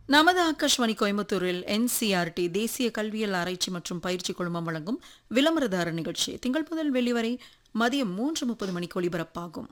நமது ஆகாஷ்வாணி கோயம்புத்தூரில் என்சிஆர்டி தேசிய கல்வியல் ஆராய்ச்சி மற்றும் பயிற்சி குழுமம் வழங்கும் விளம்பரதார நிகழ்ச்சி திங்கள் முதல் வெள்ளி வரை மதியம் மூன்று முப்பது மணிக்கு ஒலிபரப்பாகும்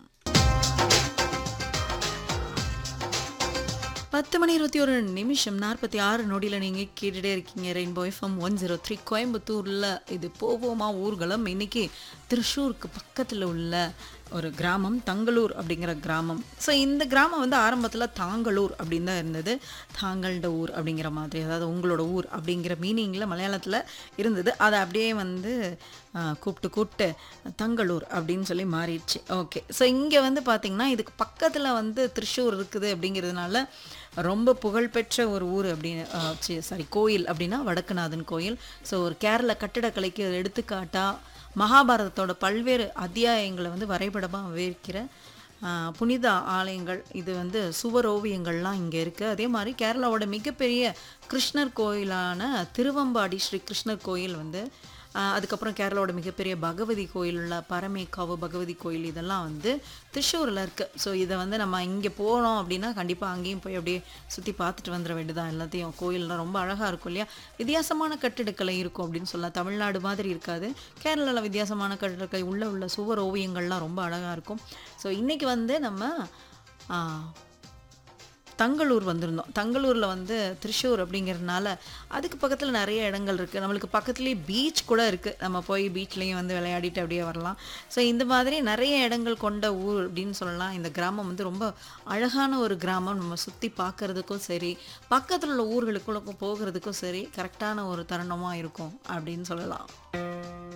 பத்து மணி இருபத்தி ஒரு நிமிஷம் நாற்பத்தி ஆறு நொடியில் நீங்கள் கேட்டுட்டே இருக்கீங்க rainbow FM one zero three கோயம்புத்தூரில் இது போவோமா ஊர்வலம் இன்னைக்கு திருஷூருக்கு பக்கத்தில் உள்ள ஒரு கிராமம் தங்களூர் அப்படிங்கிற கிராமம் ஸோ இந்த கிராமம் வந்து ஆரம்பத்தில் தாங்களூர் அப்படின்னு தான் இருந்தது தாங்கள்ட ஊர் அப்படிங்கிற மாதிரி அதாவது உங்களோட ஊர் அப்படிங்கிற மீனிங்கில் மலையாளத்தில் இருந்தது அதை அப்படியே வந்து ஆ, கூப்பிட்டு கூப்பிட்டு தங்களூர் அப்படின்னு சொல்லி மாறிடுச்சு ஓகே ஸோ இங்கே வந்து பார்த்திங்கன்னா இதுக்கு பக்கத்தில் வந்து திருஷூர் இருக்குது அப்படிங்கிறதுனால ரொம்ப புகழ்பெற்ற ஒரு ஊர் அப்படின்னு சாரி கோயில் அப்படின்னா வடக்குநாதன் கோயில் ஸோ ஒரு கேரள கட்டிடக்கலைக்கு ஒரு எடுத்துக்காட்டாக மகாபாரதத்தோட பல்வேறு அத்தியாயங்களை வந்து வரைபடமாக விவரிக்கிற ஆஹ், புனித ஆலயங்கள் இது வந்து சுவர் ஓவியங்கள்லாம் இங்கே இருக்குது அதே மாதிரி கேரளாவோட மிகப்பெரிய கிருஷ்ணர் கோயிலான திருவம்பாடி ஸ்ரீ கிருஷ்ணர் கோயில் வந்து ஆஹ், அதுக்கப்புறம் கேரளாவோட மிகப்பெரிய பகவதி கோயில் உள்ள பரமேக்காவு பகவதி கோயில் இதெல்லாம் வந்து திருஷூரில் இருக்குது ஸோ இதை வந்து நம்ம இங்கே போனோம் அப்படின்னா கண்டிப்பாக அங்கேயும் போய் அப்படியே சுற்றி பார்த்துட்டு வந்துட வேண்டியதான் எல்லாத்தையும் கோயில்லாம் ரொம்ப அழகாக இருக்கும் இல்லையா வித்தியாசமான கட்டிடக்கலை இருக்கும் அப்படின்னு சொல்லலாம் தமிழ்நாடு மாதிரி இருக்காது கேரளாவில் வித்தியாசமான கட்டிடக்கலை உள்ள உள்ள சுவர் ஓவியங்கள்லாம் ரொம்ப அழகாக இருக்கும் ஸோ இன்றைக்கி வந்து நம்ம ஆஹ், தங்களூர் வந்திருந்தோம் தங்களூரில் வந்து திருஷூர் அப்படிங்கிறதுனால அதுக்கு பக்கத்தில் நிறைய இடங்கள் இருக்குது நம்மளுக்கு பக்கத்துலேயே பீச் கூட இருக்குது நம்ம போய் பீச்லேயும் வந்து விளையாடிட்டு அப்படியே வரலாம் ஸோ இந்த மாதிரி நிறைய இடங்கள் கொண்ட ஊர் அப்படின்னு சொல்லலாம் இந்த கிராமம் வந்து ரொம்ப அழகான ஒரு கிராமம் நம்ம சுற்றி பார்க்கறதுக்கும் சரி பக்கத்தில் உள்ள ஊர்களுக்குள்ள போகிறதுக்கும் சரி கரெக்டான ஒரு தருணமாக இருக்கும் அப்படின்னு சொல்லலாம்